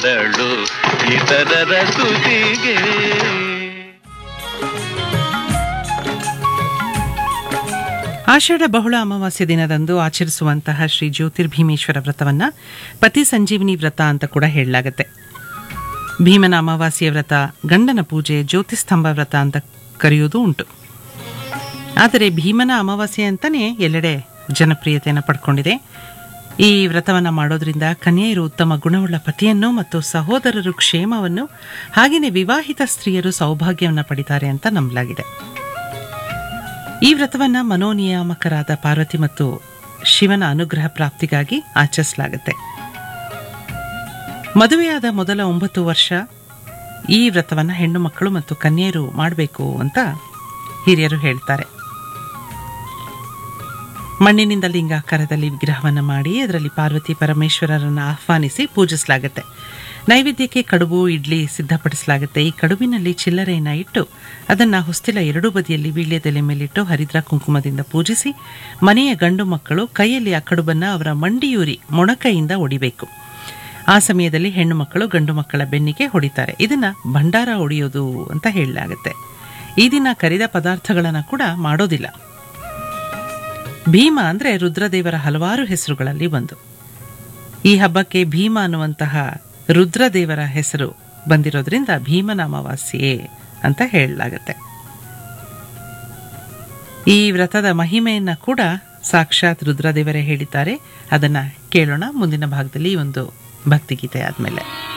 ಕೊಡಳು ಇತರರ ತುದಿಗೆ ಆಷಾಢ ಬಹುಳ ಅಮಾವಾಸ್ಯ ದಿನದಂದು ಆಚರಿಸುವಂತಹ ಶ್ರೀ ಜ್ಯೋತಿರ್ಭೀಮೇಶ್ವರ ವ್ರತವನ್ನ ಪತಿ ಸಂಜೀವಿನಿ ವ್ರತ ಅಂತ ಕೂಡ ಹೇಳಲಾಗತ್ತೆ ಭೀಮನ ಅಮಾವಾಸ್ಯ ವ್ರತ ಗಂಡನ ಪೂಜೆ ಜ್ಯೋತಿಸ್ತಂಭ ವ್ರತ ಅಂತ ಕರೆಯೋದು ಉಂಟು ಆದರೆ ಭೀಮನ ಅಮಾವಾಸ್ಯೆ ಅಂತಾನೆ ಎಲ್ಲೆಡೆ ಜನಪ್ರಿಯತೆಯನ್ನು ಪಡ್ಕೊಂಡಿದೆ ಈ ವ್ರತವನ್ನ ಮಾಡೋದ್ರಿಂದ ಕನ್ಯೆಯರು ಉತ್ತಮ ಗುಣವುಳ್ಳ ಪತಿಯನ್ನು ಮತ್ತು ಸಹೋದರರು ಕ್ಷೇಮವನ್ನು ಹಾಗೆಯೇ ವಿವಾಹಿತ ಸ್ತ್ರೀಯರು ಸೌಭಾಗ್ಯವನ್ನು ಪಡಿತಾರೆ ಅಂತ ನಂಬಲಾಗಿದೆ ಈ ವ್ರತವನ್ನ ಮನೋನಿಯಾಮಕರಾದ ಪಾರ್ವತಿ ಮತ್ತು ಶಿವನ ಅನುಗ್ರಹ ಪ್ರಾಪ್ತಿಗಾಗಿ ಆಚರಿಸಲಾಗುತ್ತೆ ಮದುವೆಯಾದ ಮೊದಲ ಒಂಬತ್ತು ವರ್ಷ ಈ ವ್ರತವನ್ನ ಹೆಣ್ಣು ಮಕ್ಕಳು ಮತ್ತು ಕನ್ಯೆಯರು ಮಾಡಬೇಕು ಅಂತ ಹಿರಿಯರು ಹೇಳ್ತಾರೆ ಮಣ್ಣಿನಿಂದ ಲಿಂಗಾಕಾರದಲ್ಲಿ ವಿಗ್ರಹವನ್ನು ಮಾಡಿ ಅದರಲ್ಲಿ ಪಾರ್ವತಿ ಪರಮೇಶ್ವರರನ್ನು ಆಹ್ವಾನಿಸಿ ಪೂಜಿಸಲಾಗುತ್ತೆ ನೈವೇದ್ಯಕ್ಕೆ ಕಡುಬು ಇಡ್ಲಿ ಸಿದ್ಧಪಡಿಸಲಾಗುತ್ತೆ ಈ ಕಡುಬಿನಲ್ಲಿ ಚಿಲ್ಲರೆಯನ್ನು ಇಟ್ಟು ಅದನ್ನು ಹೊಸ್ತಿಲ ಎರಡೂ ಬದಿಯಲ್ಲಿ ವೀಳ್ಯದೆಲೆ ಮೇಲಿಟ್ಟು ಹರಿದ್ರ ಕುಂಕುಮದಿಂದ ಪೂಜಿಸಿ ಮನೆಯ ಗಂಡು ಮಕ್ಕಳು ಕೈಯಲ್ಲಿ ಆ ಕಡುಬನ್ನು ಅವರ ಮಂಡಿಯೂರಿ ಮೊಣಕೈಯಿಂದ ಒಡಿಬೇಕು ಆ ಸಮಯದಲ್ಲಿ ಹೆಣ್ಣು ಮಕ್ಕಳು ಗಂಡು ಮಕ್ಕಳ ಬೆನ್ನಿಗೆ ಹೊಡಿತಾರೆ ಇದನ್ನ ಭಂಡಾರ ಹೊಡೆಯೋದು ಅಂತ ಹೇಳಲಾಗುತ್ತೆ ಈ ದಿನ ಕರಿದ ಪದಾರ್ಥಗಳನ್ನು ಕೂಡ ಮಾಡೋದಿಲ್ಲ ಭೀಮ ಅಂದ್ರೆ ರುದ್ರದೇವರ ಹಲವಾರು ಹೆಸರುಗಳಲ್ಲಿ ಒಂದು ಈ ಹಬ್ಬಕ್ಕೆ ಭೀಮ ಅನ್ನುವಂತಹ ರುದ್ರದೇವರ ಹೆಸರು ಬಂದಿರೋದ್ರಿಂದ ಭೀಮನ ಅಮಾವಾಸ್ಯೆ ಅಂತ ಹೇಳಲಾಗತ್ತೆ ಈ ವ್ರತದ ಮಹಿಮೆಯನ್ನ ಕೂಡ ಸಾಕ್ಷಾತ್ ರುದ್ರದೇವರೇ ಹೇಳಿದ್ದಾರೆ ಅದನ್ನ ಕೇಳೋಣ ಮುಂದಿನ ಭಾಗದಲ್ಲಿ ಈ ಒಂದು ಭಕ್ತಿಗೀತೆ ಆದ್ಮೇಲೆ